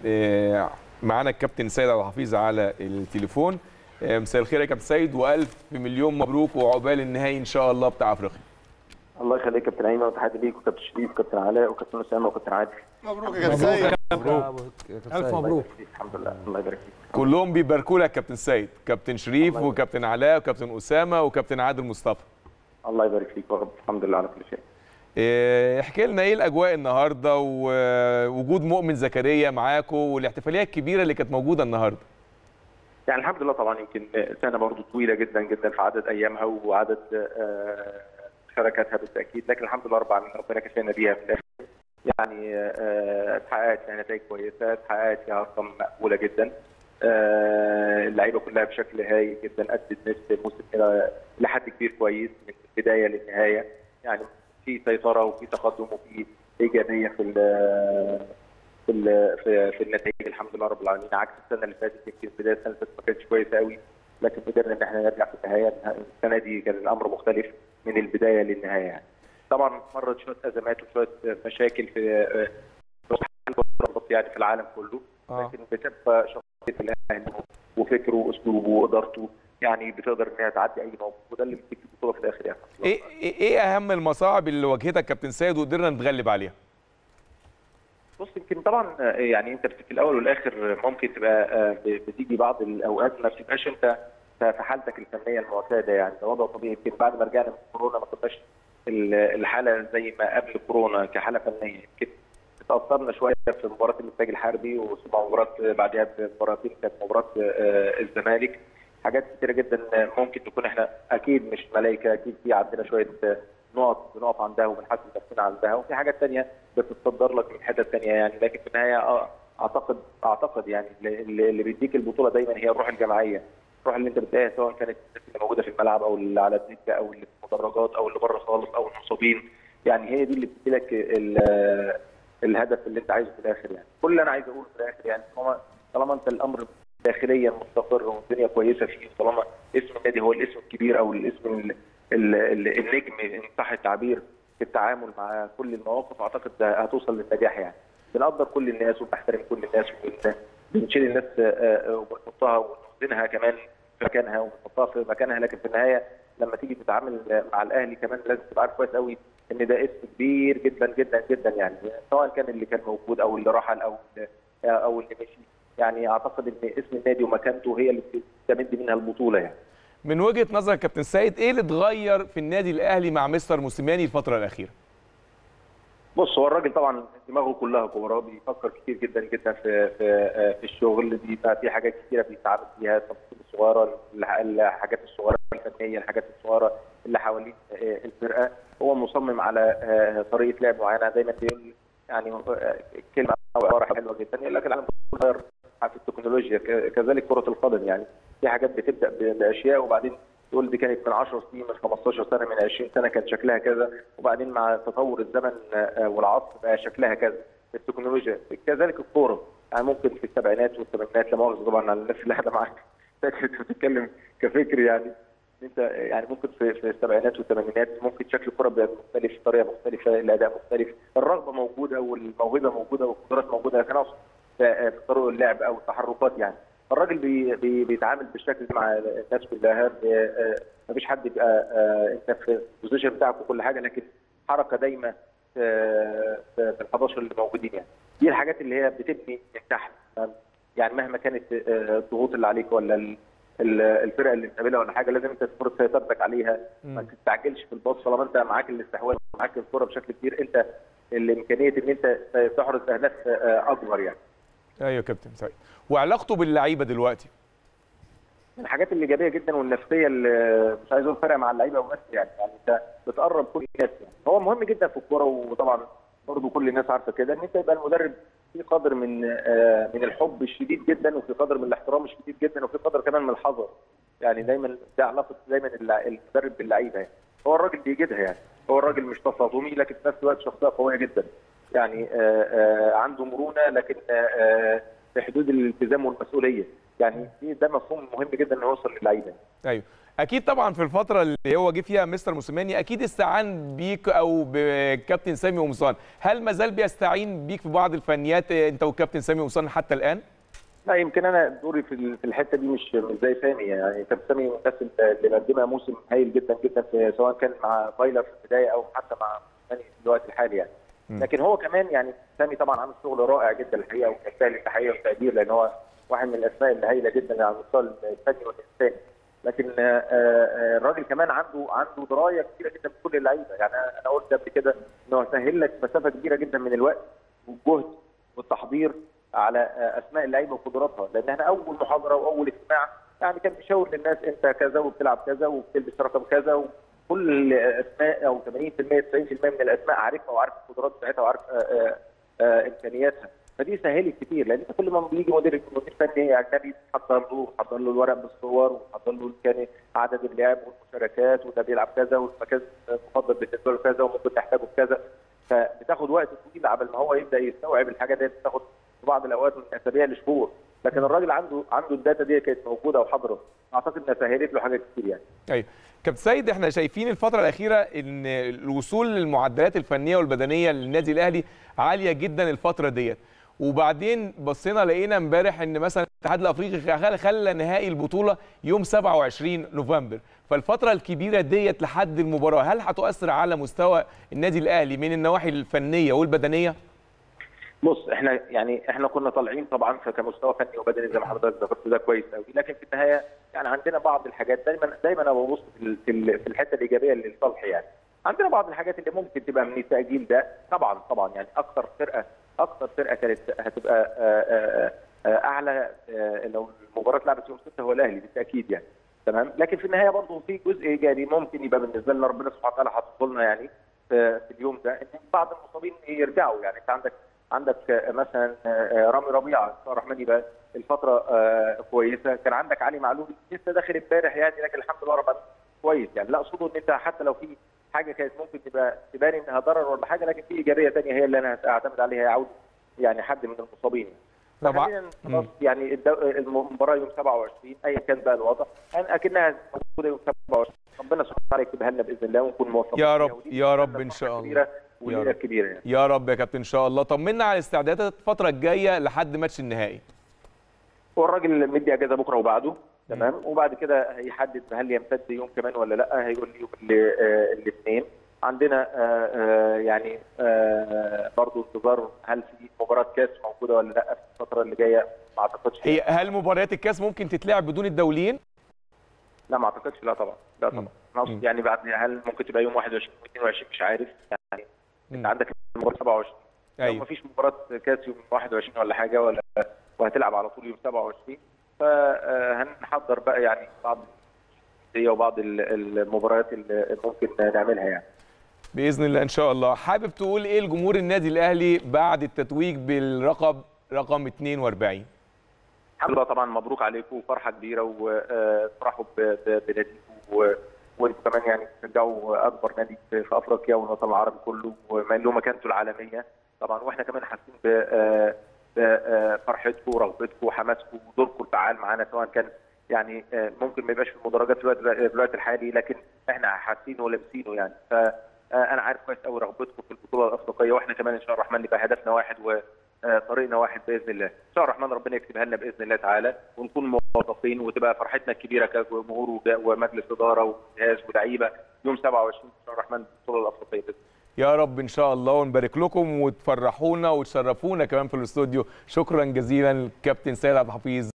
آه، معانا الكابتن سيد عبد الحفيظ على التليفون آه، مساء الخير يا كابتن سيد والف مليون مبروك وعقبال النهائي ان شاء الله بتاع افريقيا الله يخليك كابتن ايمن وتحياتي ليك وكابتن شريف وكابتن علاء وكابتن اسامه وكابتن عادل مبروك يا كابتن سيد الف مبروك الحمد لله الله يبارك فيك كلهم بيباركوا لك كابتن سيد كابتن شريف وكابتن علاء وكابتن اسامه وكابتن عادل مصطفى الله يبارك فيك يا رب الحمد لله على كل شيء آه، احكي لنا ايه الاجواء النهارده ووجود مؤمن زكريا معاكم والاحتفاليه الكبيره اللي كانت موجوده النهارده يعني الحمد لله طبعا يمكن سنه برضو طويله جدا جدا في عدد ايامها وعدد آه، مشاركاتها بالتاكيد لكن الحمد لله رب العالمين ربنا كفانا بيها في الاخر يعني آه، اتحققت فيها نتائج كويسه اتحققت فيها ارقام مقبوله جدا آه، اللعيبه كلها بشكل هايل جدا ادت نصف الموسم الى لحد كبير كويس من البدايه للنهايه يعني في سيطره وفي تقدم وفي ايجابيه في ال- في ال- في, في النتائج الحمد لله رب العالمين عكس السنه اللي فاتت يمكن بدايه السنه اللي فاتت ما كانتش كويسه قوي لكن قدرنا ان احنا نرجع في النهايه السنه دي كان الامر مختلف من البدايه للنهايه يعني. طبعا مرت شويه ازمات وشويه مشاكل في يعني في العالم كله آه. لكن بتبقى شخصيه الاهلي وفكره واسلوبه وادارته يعني بتقدر انها تعدي اي موقف وده اللي بيديك البطوله في الاخر يعني ايه ايه إيه اهم المصاعب اللي واجهتك كابتن سيد وقدرنا نتغلب عليها بص يمكن طبعا آه، يعني انت في الاول والاخر ممكن تبقى آه، ب- بتيجي بعض الاوقات ما بتبقاش انت في حالتك الفنيه المعتاده يعني ده وضع طبيعي يمكن بعد ما رجعنا من كورونا ما كناش ال- الحاله زي ما قبل كورونا كحاله فنيه يمكن تاثرنا شويه في مباراه الانتاج الحربي وثم مباراه بعدها بمباراتين كانت مباراه آه، الزمالك حاجات كتيره جدا ممكن تكون احنا اكيد مش ملائكه اكيد في عندنا شويه آه، نقط بنقف عندها وبنحاسب نفسنا عندها وفي حاجات تانية بتتصدر لك من حتت تانية يعني لكن في النهايه آه، اعتقد اعتقد يعني اللي اللي بيديك البطوله دايما هي الروح الجماعيه الروح اللي انت بتلاقيها سواء كانت الناس اللي موجوده في الملعب او اللي على الدكه او اللي في المدرجات او اللي بره خالص او المصابين يعني هي دي اللي بتدي لك ال- الهدف اللي انت عايزه في الاخر يعني كل اللي انا عايز اقوله في الاخر يعني طالما طالما انت الامر داخليا مستقر والدنيا كويسه فيه طالما اسم النادي هو الاسم الكبير او الاسم ال- ال- ال- النجم ان صح التعبير في التعامل مع كل المواقف اعتقد ده هتوصل للنجاح يعني بنقدر كل الناس وبنحترم كل الناس وبن- بنشيل الناس آه، آه، وبنحطها ونخزنها كمان في مكانها ونحطها في مكانها لكن في النهايه لما تيجي تتعامل مع الاهلي كمان لازم تبقى عارف كويس قوي ان ده اسم كبير جدا جدا جدا يعني سواء كان اللي كان موجود او اللي رحل او اللي او اللي مشي يعني اعتقد ان اسم النادي ومكانته هي اللي بتستمد منها البطوله يعني من وجهه نظرك كابتن سيد ايه اللي اتغير في النادي الاهلي مع مستر موسيماني الفتره الاخيره بص هو الراجل طبعا دماغه كلها كوره بيفكر كتير جدا جدا في في آه، في الشغل بيبقى في حاجات كتيره بيتعامل فيها التفاصيل الصغيره الح- الحاجات الصغيره الفنيه الحاجات الصغيره اللي حوالين آه، الفرقه هو مصمم على آه، طريقه لعب معينه دايما بيقول يعني آه، كلمه او عباره حلوه جدا يقول لك العالم كله غير في التكنولوجيا ك- كذلك كره القدم يعني في حاجات بتبدا ب- باشياء وبعدين تقول دي كانت من 10 سنين من 15 سنه من 20 سنه كان شكلها كذا وبعدين مع تطور الزمن آه، والعصر بقى شكلها كذا التكنولوجيا كذلك الكوره يعني ممكن في السبعينات والثمانينات لا مؤاخذه طبعا على الناس اللي قاعده معاك لكن انت بتتكلم كفكر يعني انت يعني ممكن في في السبعينات والثمانينات ممكن شكل الكره بيبقى مختلف طريقه مختلفه الاداء مختلف الرغبه موجوده والموهبه موجوده والقدرات موجوده لكن اقصد في في طرق اللعب او التحركات يعني الراجل بي بي بيتعامل بالشكل ده مع الناس كلها ب- آه، مفيش حد يبقى آه، انت في البوزيشن بتاعك وكل حاجه لكن حركه دايمه في في ال 11 اللي موجودين يعني دي الحاجات اللي هي بتبني من تحت يعني مهما كانت آه، الضغوط اللي عليك ولا ال- ال- الفرقه اللي بتقابلها ولا حاجه لازم انت تفرض سيطرتك عليها ما تستعجلش في الباص طالما انت معاك الاستحواذ ومعاك الكره بشكل كبير انت الامكانيه ان انت تحرز اهداف آه، اكبر يعني ايوه يا كابتن سيد وعلاقته باللعيبه دلوقتي من الحاجات الايجابيه جدا والنفسيه اللي مش عايز اقول فرق مع اللعيبه وبس يعني يعني انت بتقرب كل الناس يعني هو مهم جدا في الكوره وطبعا برضه كل الناس عارفه كده ان انت يبقى المدرب في قدر من آه، من الحب الشديد جدا وفي قدر من الاحترام الشديد جدا وفي قدر كمان من الحذر يعني دايما ده علاقه دايما اللع- المدرب باللعيبه يعني هو الراجل بيجدها يعني هو الراجل مش تصادمي لكن في نفس الوقت شخصيه قويه جدا يعني آه، آه، عنده مرونه لكن آه، آه، في حدود الالتزام والمسؤوليه يعني ده مفهوم مهم جدا انه يوصل للعيبه ايوه اكيد طبعا في الفتره اللي هو جه فيها مستر موسيماني اكيد استعان بيك او بكابتن سامي قمصان هل ما زال بيستعين بيك في بعض الفنيات انت وكابتن سامي قمصان حتى الان لا يمكن انا دوري في في الحته دي مش مش زي سامي يعني كابتن سامي من الناس اللي مقدمه موسم هايل جدا جدا في سواء كان مع فايلر في البدايه او حتى مع سامي في الوقت الحالي يعني لكن هو كمان يعني سامي طبعا عامل شغل رائع جدا الحقيقه ويستاهل التحيه والتقدير لان هو واحد من الاسماء الهائله جدا على المستوى الفني والانساني لكن الراجل كمان عنده عنده درايه كبيره جدا بكل اللعيبه يعني انا قلت قبل كده انه هيسهل لك مسافه كبيره جدا من الوقت والجهد والتحضير على اسماء اللعيبه وقدراتها لان احنا اول محاضره واول اجتماع يعني كان بيشاور للناس انت كذا وبتلعب كذا وبتلبس رقم كذا وكل اسماء او 80% 90% من الاسماء عارفها وعارف القدرات بتاعتها وعارف امكانياتها فدي سهلت كتير لان انت كل ما بيجي مدير مدير فني اجنبي تحضر له تحضر له الورق بالصور وتحضر له كان عدد اللعب والمشاركات وده بيلعب كذا والمكان المفضل بالنسبه له كذا وممكن تحتاجه في كذا فبتاخد وقت طويل قبل ما هو يبدا يستوعب الحاجه دي بتاخد في بعض الاوقات من اسابيع لشهور لكن الراجل عنده عنده الداتا دي كانت موجوده وحاضره اعتقد انها سهلت له حاجات كتير يعني ايوه كابتن سيد احنا شايفين الفتره الاخيره ان الوصول للمعدلات الفنيه والبدنيه للنادي الاهلي عاليه جدا الفتره ديت وبعدين بصينا لقينا امبارح ان مثلا الاتحاد الافريقي خلى نهائي البطوله يوم 27 نوفمبر فالفتره الكبيره ديت لحد المباراه هل هتؤثر على مستوى النادي الاهلي من النواحي الفنيه والبدنيه بص احنا يعني احنا كنا طالعين طبعا كمستوى فني وبدني زي ما حضرتك ذكرت ده كويس قوي لكن في النهايه يعني عندنا بعض الحاجات دايما دايما انا ببص في في الحته الايجابيه للصالح يعني عندنا بعض الحاجات اللي ممكن تبقى من التاجيل ده طبعا طبعا يعني اكثر فرقه اكثر فرقه كانت هتبقى اعلى لو المباراه اتلعبت يوم 6 هو الاهلي بالتاكيد يعني تمام لكن في النهايه برضه في جزء ايجابي ممكن يبقى بالنسبه لنا ربنا سبحانه وتعالى حاطه لنا يعني في اليوم ده ان بعض المصابين يرجعوا يعني انت عندك عندك مثلا رامي ربيعه ان شاء الله الرحمن يبقى الفتره كويسه كان عندك علي معلول لسه داخل امبارح يعني لكن الحمد لله رب كويس يعني لا اقصده ان انت حتى لو في حاجه كانت ممكن تبقى تبان انها ضرر ولا حاجه لكن في ايجابيه ثانيه هي اللي انا اعتمد عليها يعود يعني حد من المصابين طبعا يعني المباراه يوم 27 ايا كان بقى الوضع يعني اكنها موجوده يوم 27 ربنا سبحانه وتعالى يكتبها لنا باذن الله ونكون موفقين يا رب يا رب ان شاء الله وليله كبيره يعني. يا رب يا كابتن ان شاء الله طمنا على الاستعدادات الفتره الجايه لحد ماتش النهائي هو الراجل مدي اجازه بكره وبعده تمام وبعد كده هيحدد هل يمتد يوم كمان ولا لا هيقول لي يوم الاثنين عندنا آآ آآ يعني برضه انتظار هل في مباراه كاس موجوده ولا لا في الفتره اللي جايه ما اعتقدش هي هل مباريات الكاس ممكن تتلعب بدون الدوليين؟ لا ما اعتقدش لا طبعا لا طبعا اقصد يعني بعد هل ممكن تبقى يوم 21 22 مش عارف يعني انت عندك مباراه 27 أيوة. لو ما فيش مباراه كاس يوم 21 ولا حاجه ولا وهتلعب على طول يوم 27 فهنحضر بقى يعني بعض هي وبعض المباريات اللي ممكن نعملها يعني باذن الله ان شاء الله حابب تقول ايه لجمهور النادي الاهلي بعد التتويج بالرقم رقم 42 الحمد لله طبعا مبروك عليكم وفرحه كبيره وفرحوا بناديكم وانتم كمان يعني تشجعوا اكبر نادي في افريقيا والوطن العربي كله وما له مكانته العالميه طبعا واحنا كمان حاسين بفرحتكم ورغبتكم وحماسكم ودوركم الفعال معانا سواء كان يعني ممكن ما يبقاش في المدرجات في الوقت الحالي لكن احنا حاسينه ولابسينه يعني فانا عارف كويس قوي رغبتكم في البطوله الافريقيه واحنا كمان ان شاء الله الرحمن يبقى هدفنا واحد وطريقنا واحد باذن الله ان شاء الله الرحمن ربنا يكتبها لنا باذن الله تعالى ونكون موفقين وتبقى فرحتنا الكبيره كجمهور ومجلس اداره وجهاز ولاعيبه يوم 27 ان شاء الله الرحمن البطوله الافريقيه باذن يا رب ان شاء الله ونبارك لكم وتفرحونا وتشرفونا كمان في الاستوديو شكرا جزيلا كابتن سيد عبد الحفيظ